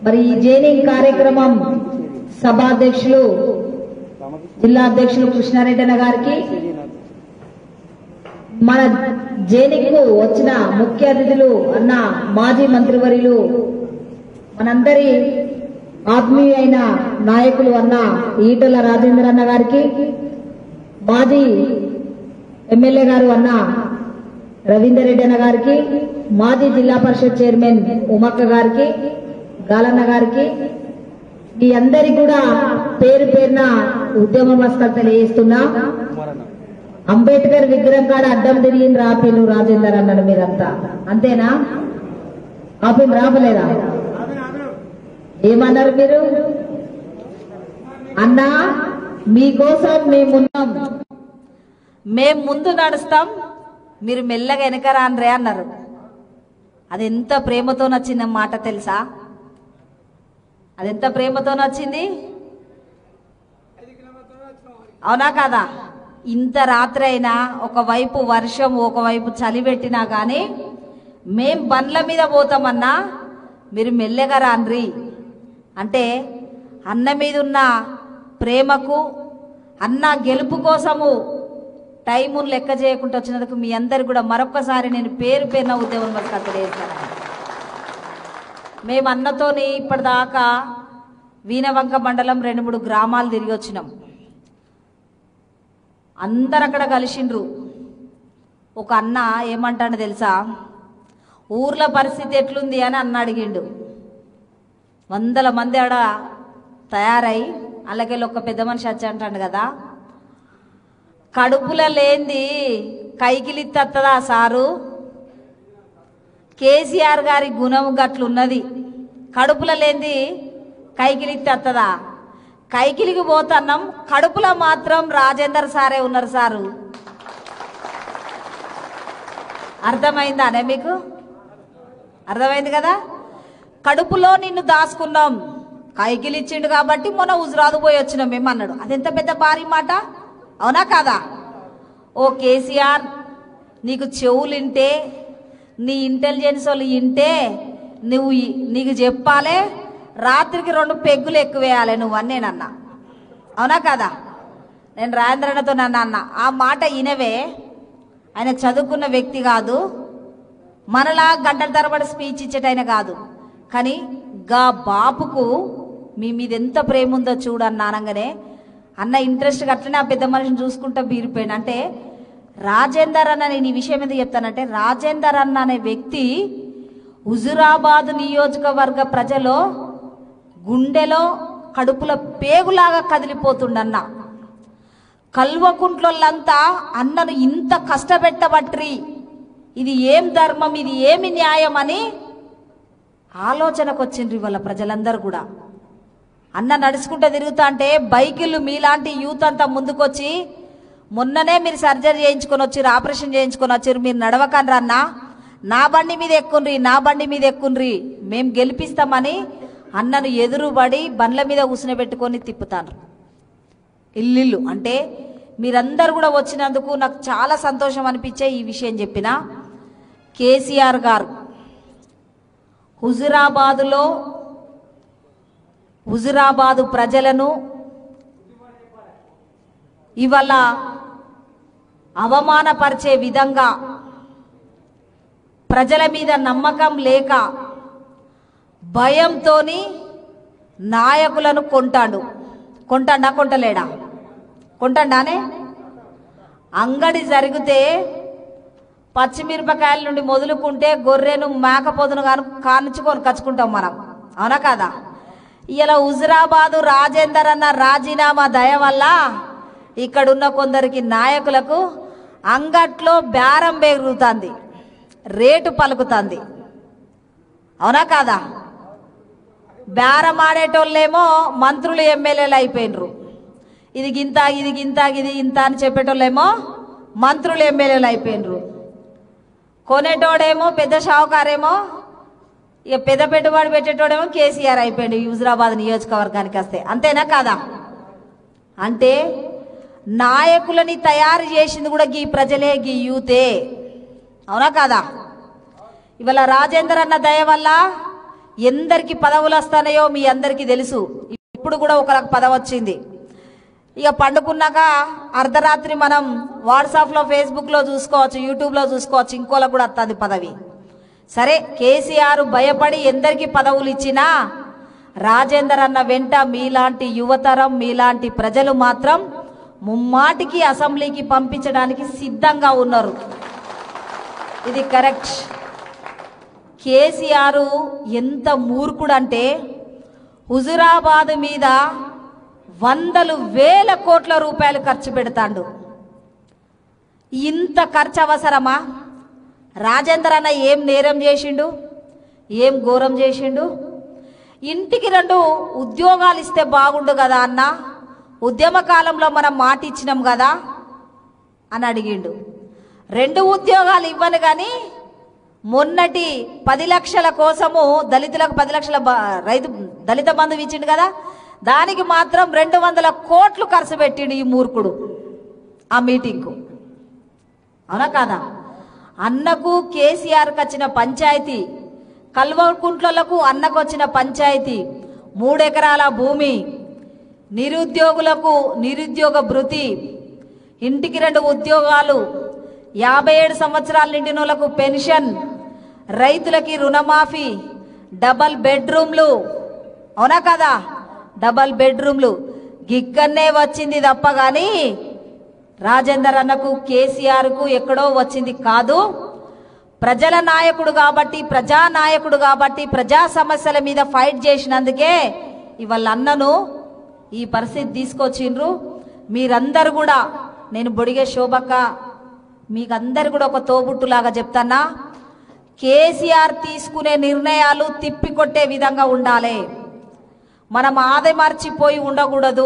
మరి ఈ జైనింగ్ కార్యక్రమం సభాధ్యక్షులు జిల్లా అధ్యక్షులు కృష్ణారెడ్డి అన్న గారికి మన జైనింగ్ వచ్చిన ముఖ్య అతిథులు అన్న మాజీ మంత్రివర్యులు మనందరి ఆత్మీయ అయిన నాయకులు అన్న ఈటల రాజేంద్ర అన్న గారికి మాజీ ఎమ్మెల్యే గారు అన్న రవీందర్ రెడ్డి అన్న గారికి మాజీ జిల్లా పరిషత్ చైర్మన్ ఉమక్క గారికి గాలన్న గారికి మీ అందరికి కూడా పేరు పేరున ఉద్యమ మస్కలు తెలియజేస్తున్నా అంబేద్కర్ విగ్రహం కాడ అడ్డం తిరిగింది రాపిను రాజేందర్ అన్నాడు మీరంతా అంతేనా ఆపిన్ రాపలేదా ఏమన్నారు మీరు అన్నా మీకోసం మేమున్నాం మేం ముందు నడుస్తాం మీరు మెల్లగా వెనక రాన్రే అన్నారు అది ఎంత ప్రేమతో నచ్చిన మాట తెలుసా అది ఎంత ప్రేమతో నచ్చింది అవునా కదా ఇంత రాత్రి అయినా ఒకవైపు వర్షం ఒకవైపు చలి పెట్టినా కానీ మేం బండ్ల మీద పోతామన్నా మీరు మెల్లగా రాన్రి అంటే అన్న మీద ఉన్న ప్రేమకు అన్న గెలుపు కోసము టైమును లెక్క చేయకుండా వచ్చినందుకు మీ అందరికి కూడా మరొక్కసారి నేను పేరు పేరున ఉద్యోగం వరకు తెలియజేస్తాను మేము అన్నతోని ఇప్పటిదాకా వీణవంక మండలం రెండు మూడు గ్రామాలు తిరిగి వచ్చినాం అందరు అక్కడ కలిసిండ్రు ఒక అన్న ఏమంటాడు తెలుసా ఊర్ల పరిస్థితి ఎట్లుంది అని అన్న అడిగిండు వందల మంది ఆడ తయారై అలాగే ఒక పెద్ద మనిషి వచ్చి అంటాడు కదా కడుపులో లేంది కైకిలిత్తదా సారు కేసీఆర్ గారి గుణం గట్లున్నది కడుపులో లేంది కైకిలిత్తదా కైకిలికి పోతున్నాం కడుపులో మాత్రం రాజేందర్ సారే ఉన్నారు సారు అర్థమైందా అనే మీకు అర్థమైంది కదా కడుపులో నిన్ను దాచుకున్నాం కైకిలు ఇచ్చిండు కాబట్టి మొన్న హుజరాదు పోయి వచ్చినాం మేము అన్నాడు అదెంత పెద్ద భారీ మాట అవునా కాదా ఓ కేసీఆర్ నీకు చెవులు వింటే నీ ఇంటెలిజెన్స్ వాళ్ళు వింటే నువ్వు ఈ- నీకు చెప్పాలే రాత్రికి రెండు పెగ్గులు ఎక్కువేయాలి నువ్వు అని నేను అన్నా అవునా కదా నేను రాజేంద్రన్నతో నన్ను అన్న ఆ మాట వినవే ఆయన చదువుకున్న వ్యక్తి కాదు మనలా గంటల తరబడి స్పీచ్ ఇచ్చేటైన కాదు కానీ గా బాపుకు మీ మీద ఎంత ప్రేమ ఉందో చూడన్న అనగానే అన్న ఇంట్రెస్ట్ అట్లనే ఆ పెద్ద మనిషిని చూసుకుంటా బీరిపోయాడు అంటే రాజేందర్ అన్న నేను ఈ విషయం ఎందుకు చెప్తానంటే రాజేందర్ అన్న అనే వ్యక్తి హుజురాబాద్ నియోజకవర్గ ప్రజలో గుండెలో కడుపులో పేగులాగా కదిలిపోతుండన్న కల్వకుంట్లంతా అన్నను ఇంత కష్టపెట్టబట్రి ఇది ఏం ధర్మం ఇది ఏమి న్యాయం అని ఆలోచనకు వచ్చిండ్రు వాళ్ళ ప్రజలందరూ కూడా అన్న నడుచుకుంటూ తిరుగుతా అంటే బైకులు మీలాంటి యూత్ అంతా ముందుకొచ్చి మొన్ననే మీరు సర్జరీ చేయించుకొని వచ్చారు ఆపరేషన్ చేయించుకొని వచ్చారు మీరు నడవకండ్రా అన్న నా బండి మీద ఎక్కుండ్రి నా బండి మీద ఎక్కుండ్రి మేము గెలిపిస్తామని అన్నను ఎదురుబడి బండ్ల మీద కూసునబెట్టుకొని తిప్పుతాను ఇల్లిల్లు అంటే మీరందరూ కూడా వచ్చినందుకు నాకు చాలా సంతోషం అనిపించే ఈ విషయం చెప్పిన కేసీఆర్ గారు హుజురాబాదులో హుజురాబాదు ప్రజలను ఇవాళ అవమానపరిచే విధంగా ప్రజల మీద నమ్మకం లేక భయంతోని నాయకులను కొంటాడు కొంటాడా కొంటలేడా కొంటాడానే అంగడి జరిగితే పచ్చిమిరపకాయల నుండి మొదలుకుంటే గొర్రెను మేకపోతును కాను కానుచుకొని కచ్చుకుంటాం మనం అవునా కదా ఇలా హుజురాబాదు రాజేందర్ అన్న రాజీనామా దయ వల్ల ఇక్కడున్న కొందరికి నాయకులకు అంగట్లో బేరం పెరుగుతుంది రేటు పలుకుతుంది అవునా కాదా బేరం ఆడేటోళ్ళేమో మంత్రులు ఎమ్మెల్యేలు అయిపోయినరు ఇది గింత ఇది గింత ఇది ఇంత అని చెప్పేటోళ్ళేమో మంత్రులు ఎమ్మెల్యేలు అయిపోయినరు కొనేటోడేమో పెద్ద షావుకారేమో ఇక పెద్ద పెట్టుబడి పెట్టేటోడేమో కేసీఆర్ అయిపోయింది హుజురాబాద్ నియోజకవర్గానికి వస్తే అంతేనా కాదా అంటే నాయకులని తయారు చేసింది కూడా గీ ప్రజలే గీ యూతే అవునా కాదా ఇవాళ రాజేందర్ అన్న దయ వల్ల ఎందరికి పదవులు వస్తాయో మీ అందరికీ తెలుసు ఇప్పుడు కూడా ఒకరికి పదవి వచ్చింది ఇక పండుకున్నాక అర్ధరాత్రి మనం వాట్సాప్లో ఫేస్బుక్లో చూసుకోవచ్చు యూట్యూబ్లో చూసుకోవచ్చు ఇంకోలకు కూడా వస్తుంది పదవి సరే కేసీఆర్ భయపడి ఎందరికి పదవులు ఇచ్చినా రాజేందర్ అన్న వెంట మీలాంటి యువతరం మీలాంటి ప్రజలు మాత్రం ముమ్మాటికి అసెంబ్లీకి పంపించడానికి సిద్ధంగా ఉన్నారు ఇది కరెక్ట్ కేసీఆర్ ఎంత మూర్ఖుడంటే హుజురాబాద్ మీద వందలు వేల కోట్ల రూపాయలు ఖర్చు పెడతాడు ఇంత ఖర్చు అవసరమా రాజేందర్ అన్న ఏం నేరం చేసిండు ఏం ఘోరం చేసిండు ఇంటికి రెండు ఉద్యోగాలు ఇస్తే బాగుండు కదా అన్న ఉద్యమ కాలంలో మనం మాట ఇచ్చినాం కదా అని అడిగిండు రెండు ఉద్యోగాలు ఇవ్వను కానీ మొన్నటి పది లక్షల కోసము దళితులకు పది లక్షల బ- రైతు దళిత బంధువు ఇచ్చిండు కదా దానికి మాత్రం రెండు వందల కోట్లు ఖర్చు పెట్టిండు ఈ మూర్ఖుడు ఆ మీటింగ్కు అవునా కాదా అన్నకు కేసీఆర్కి వచ్చిన పంచాయతీ కల్వకుంట్లకు అన్నకు వచ్చిన పంచాయతీ మూడెకరాల భూమి నిరుద్యోగులకు నిరుద్యోగ భృతి ఇంటికి రెండు ఉద్యోగాలు యాభై ఏడు సంవత్సరాల నిండినోళ్లకు పెన్షన్ రైతులకి రుణమాఫీ డబల్ బెడ్రూమ్లు అవునా కదా డబల్ బెడ్రూమ్లు గిక్కన్నే వచ్చింది తప్ప కానీ రాజేందర్ అన్నకు కేసీఆర్కు ఎక్కడో వచ్చింది కాదు ప్రజల నాయకుడు కాబట్టి ప్రజా నాయకుడు కాబట్టి ప్రజా సమస్యల మీద ఫైట్ చేసినందుకే ఇవాళ అన్నను ఈ పరిస్థితి తీసుకొచ్చిండ్రు మీరందరూ కూడా నేను బొడిగే శోభక్క మీకు అందరు కూడా ఒక తోబుట్టులాగా చెప్తానా కేసీఆర్ తీసుకునే నిర్ణయాలు తిప్పికొట్టే విధంగా ఉండాలి మనం ఆదమర్చిపోయి ఉండకూడదు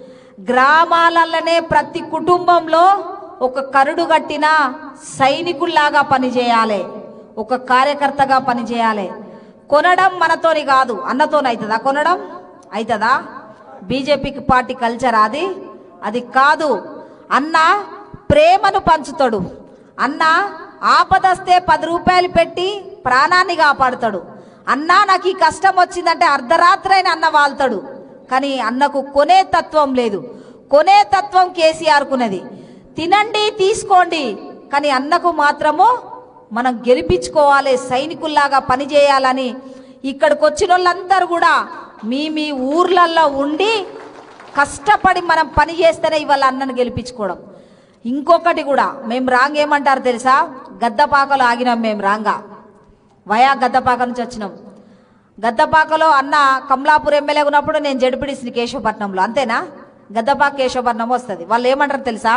గ్రామాలలోనే ప్రతి కుటుంబంలో ఒక కరుడు కట్టిన సైనికుల్లాగా పనిచేయాలి ఒక కార్యకర్తగా పనిచేయాలి కొనడం మనతోని కాదు అన్నతోనవుతుందా కొనడం అవుతుందా బీజేపీకి పార్టీ కల్చర్ అది అది కాదు అన్న ప్రేమను పంచుతాడు అన్న ఆపదస్తే పది రూపాయలు పెట్టి ప్రాణాన్ని కాపాడుతాడు అన్నా నాకు ఈ కష్టం వచ్చిందంటే అర్ధరాత్రైన అన్న వాళ్తాడు కానీ అన్నకు కొనే తత్వం లేదు కొనే తత్వం కేసీఆర్కున్నది తినండి తీసుకోండి కానీ అన్నకు మాత్రము మనం గెలిపించుకోవాలి సైనికుల్లాగా పనిచేయాలని ఇక్కడికి వచ్చిన వాళ్ళందరూ కూడా మీ మీ ఊర్లల్లో ఉండి కష్టపడి మనం పని చేస్తేనే ఇవాళ అన్నను గెలిపించుకోవడం ఇంకొకటి కూడా మేము రాంగ్ ఏమంటారు తెలుసా గద్దపాకలో ఆగినాం మేము రాంగా వయా గద్దపాక నుంచి వచ్చినాం గద్దపాకలో అన్న కమలాపూర్ ఎమ్మెల్యే ఉన్నప్పుడు నేను జడిపిడిసిన కేశవపట్నంలో అంతేనా గద్దపాక కేశవపట్నం వస్తుంది వాళ్ళు ఏమంటారు తెలుసా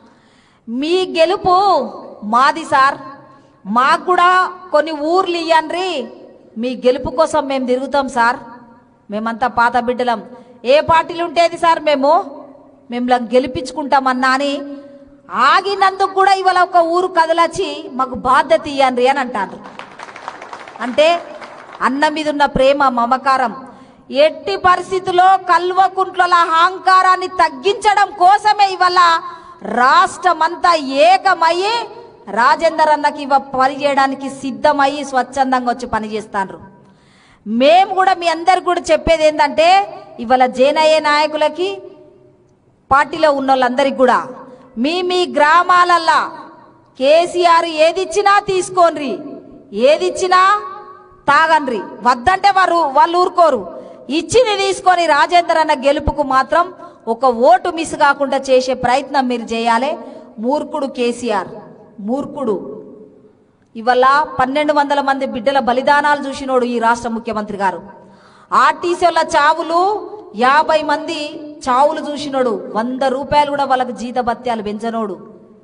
మీ గెలుపు మాది సార్ మాకు కూడా కొన్ని ఊర్లు ఇయ్యండ్రి మీ గెలుపు కోసం మేము తిరుగుతాం సార్ మేమంతా పాత బిడ్డలం ఏ పార్టీలు ఉంటేది సార్ మేము మిమ్మల్ని గెలిపించుకుంటామన్నా అని ఆగినందుకు కూడా ఇవాళ ఒక ఊరు కదలొచ్చి మాకు బాధ్యత ఇయ్యండ్రి అని అంటారు అంటే అన్న మీద ఉన్న ప్రేమ మమకారం ఎట్టి పరిస్థితుల్లో కల్వకుంట్ల అహంకారాన్ని తగ్గించడం కోసమే ఇవాళ రాష్ట్రమంతా ఏకమయ్యి రాజేందర్ అన్నకి ఇవ పని చేయడానికి సిద్ధమయ్యి స్వచ్ఛందంగా వచ్చి పని చేస్తాండ్రు మేము కూడా మీ అందరికి కూడా చెప్పేది ఏంటంటే ఇవాళ జేనయ్య నాయకులకి పార్టీలో ఉన్న వాళ్ళందరికి కూడా మీ మీ గ్రామాలల్లా కేసీఆర్ ఏదిచ్చినా తీసుకోండ్రి ఏదిచ్చినా తాగండ్రి వద్దంటే వారు వాళ్ళు ఊరుకోరు ఇచ్చింది తీసుకొని రాజేందర్ అన్న గెలుపుకు మాత్రం ఒక ఓటు మిస్ కాకుండా చేసే ప్రయత్నం మీరు చేయాలి మూర్ఖుడు కేసీఆర్ మూర్ఖుడు ఇవాళ పన్నెండు వందల మంది బిడ్డల బలిదానాలు చూసినోడు ఈ రాష్ట్ర ముఖ్యమంత్రి గారు ఆర్టీసీ వాళ్ళ చావులు యాభై మంది చావులు చూసినోడు వంద రూపాయలు కూడా వాళ్ళకి జీతభత్యాలు పెంచనోడు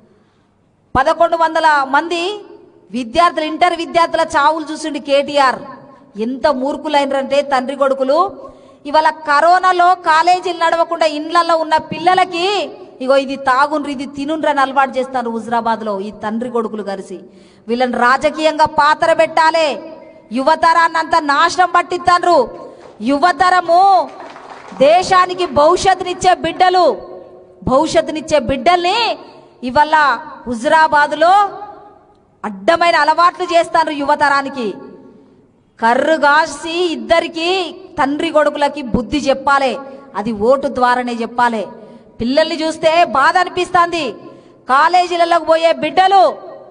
పదకొండు వందల మంది విద్యార్థులు ఇంటర్ విద్యార్థుల చావులు చూసిండు కేటీఆర్ ఎంత మూర్ఖులైనరంటే తండ్రి కొడుకులు ఇవాళ కరోనాలో కాలేజీలు నడవకుండా ఇండ్లలో ఉన్న పిల్లలకి ఇగో ఇది తాగుండ్రు ఇది తినుండ్రు అని అలవాటు చేస్తారు హుజరాబాద్ లో ఈ తండ్రి కొడుకులు కలిసి వీళ్ళని రాజకీయంగా పాత్ర పెట్టాలి యువతరాన్ని అంతా నాశనం పట్టిస్తాండ్రు యువతరము దేశానికి భవిష్యత్తునిచ్చే బిడ్డలు భవిష్యత్తునిచ్చే బిడ్డల్ని ఇవాళ హుజరాబాదులో అడ్డమైన అలవాట్లు చేస్తారు యువతరానికి కర్రు కాసి ఇద్దరికి తండ్రి కొడుకులకి బుద్ధి చెప్పాలి అది ఓటు ద్వారానే చెప్పాలి పిల్లల్ని చూస్తే బాధ అనిపిస్తుంది కాలేజీలకు పోయే బిడ్డలు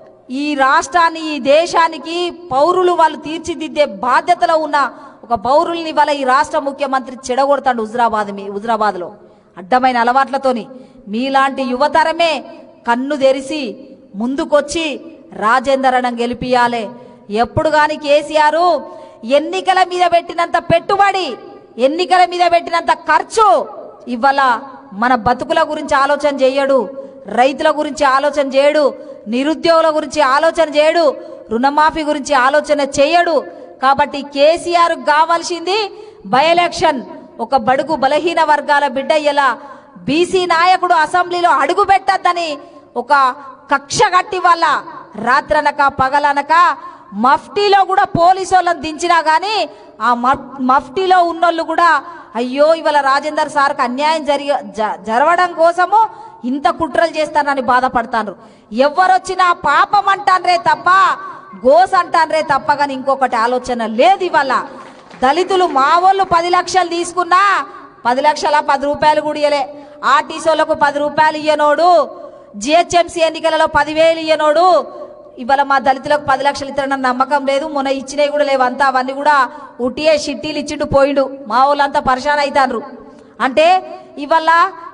ఈ రాష్ట్రాన్ని ఈ దేశానికి పౌరులు వాళ్ళు తీర్చిదిద్దే బాధ్యతలో ఉన్న ఒక పౌరుల్ని వాళ్ళ ఈ రాష్ట్ర ముఖ్యమంత్రి చెడగొడతాడు హుజరాబాద్ మీ హుజరాబాద్లో అడ్డమైన అలవాట్లతోని మీలాంటి యువతరమే కన్ను తెరిసి ముందుకొచ్చి రాజేందరణం గెలిపియాలి ఎప్పుడు గాని కేసీఆర్ ఎన్నికల మీద పెట్టినంత పెట్టుబడి ఎన్నికల మీద పెట్టినంత ఖర్చు ఇవాళ మన బతుకుల గురించి ఆలోచన చేయడు రైతుల గురించి ఆలోచన చేయడు నిరుద్యోగుల గురించి ఆలోచన చేయడు రుణమాఫీ గురించి ఆలోచన చేయడు కాబట్టి కేసీఆర్ కావాల్సింది బై ఎలక్షన్ ఒక బడుగు బలహీన వర్గాల బిడ్డ ఇలా బీసీ నాయకుడు అసెంబ్లీలో అడుగు పెట్టద్దని ఒక కక్ష కట్టి వల్ల రాత్రనక పగలనక మఫ్టీలో కూడా పోలీసు వాళ్ళని దించినా గానీ ఆ మఫ్- మఫ్టీలో ఉన్నోళ్ళు కూడా అయ్యో ఇవాళ రాజేందర్ సార్కి అన్యాయం జరిగ జ- జరగడం కోసము ఇంత కుట్రలు చేస్తానని బాధపడతాను ఎవరొచ్చినా పాపం అంటాన్రే తప్ప గోస్ అంటాన్రే తప్ప కానీ ఇంకొకటి ఆలోచన లేదు ఇవాళ దళితులు మా వాళ్ళు పది లక్షలు తీసుకున్నా పది లక్షల పది రూపాయలు కూడా ఇయ్యలే ఆర్టీసీలకు పది రూపాయలు ఇయ్యనోడు జిహెచ్ఎంసీ ఎన్నికలలో పదివేలు ఇయ్యనోడు ఇవాళ మా దళితులకు పది లక్షలు ఇస్తారన్న నమ్మకం లేదు మొన్న ఇచ్చినవి కూడా లేవు అంతా అవన్నీ కూడా ఉట్టియే షిట్టీలు ఇచ్చిండు పోయిండు మా వాళ్ళంతా పరిశాన్ అవుతాండ్రు అంటే ఇవాళ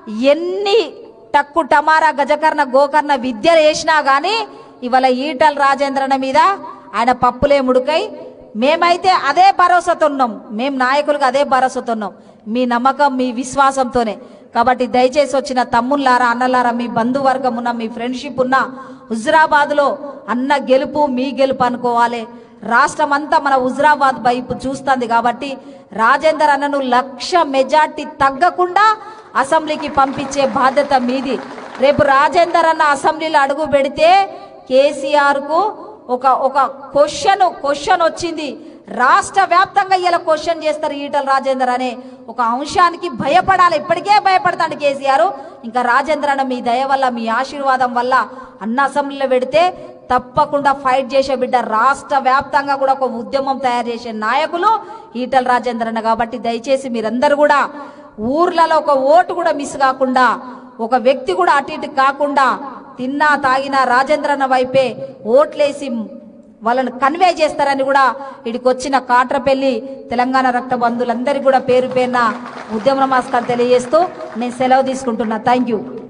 ఎన్ని టక్కు టమారా గజకర్ణ గోకర్ణ విద్యలు వేసినా గానీ ఇవాళ ఈటల రాజేంద్రన మీద ఆయన పప్పులే ముడుకై మేమైతే అదే భరోసాతో ఉన్నాం మేం నాయకులుగా అదే భరోసాతో ఉన్నాం మీ నమ్మకం మీ విశ్వాసంతోనే కాబట్టి దయచేసి వచ్చిన తమ్ముళ్ళారా అన్నలారా మీ బంధువర్గం ఉన్న మీ ఫ్రెండ్షిప్ ఉన్న హుజరాబాద్ లో అన్న గెలుపు మీ గెలుపు అనుకోవాలి రాష్ట్రం అంతా మన హుజరాబాద్ వైపు చూస్తుంది కాబట్టి రాజేందర్ అన్నను లక్ష మెజార్టీ తగ్గకుండా అసెంబ్లీకి పంపించే బాధ్యత మీది రేపు రాజేందర్ అన్న అసెంబ్లీలో అడుగు పెడితే కేసీఆర్ కు ఒక ఒక క్వశ్చన్ క్వశ్చన్ వచ్చింది రాష్ట్ర వ్యాప్తంగా ఇలా క్వశ్చన్ చేస్తారు ఈటల రాజేందర్ అనే ఒక అంశానికి భయపడాలి ఇప్పటికే భయపడతాడు కేసీఆర్ ఇంకా రాజేంద్ర అన్న మీ దయ వల్ల మీ ఆశీర్వాదం వల్ల అన్న అసెంబ్లీలో పెడితే తప్పకుండా ఫైట్ చేసే బిడ్డ రాష్ట్ర వ్యాప్తంగా కూడా ఒక ఉద్యమం తయారు చేసే నాయకులు ఈటల రాజేంద్ర అన్న కాబట్టి దయచేసి మీరందరూ కూడా ఊర్లలో ఒక ఓటు కూడా మిస్ కాకుండా ఒక వ్యక్తి కూడా అటు ఇటు కాకుండా తిన్నా తాగినా రాజేంద్రన్న వైపే ఓట్లేసి వాళ్ళని కన్వే చేస్తారని కూడా ఇడికి వచ్చిన కాట్రపల్లి తెలంగాణ రక్త బంధువులందరికీ కూడా పేరు పేరున ఉద్యమ నమస్కారం తెలియజేస్తూ నేను సెలవు తీసుకుంటున్నా థ్యాంక్ యూ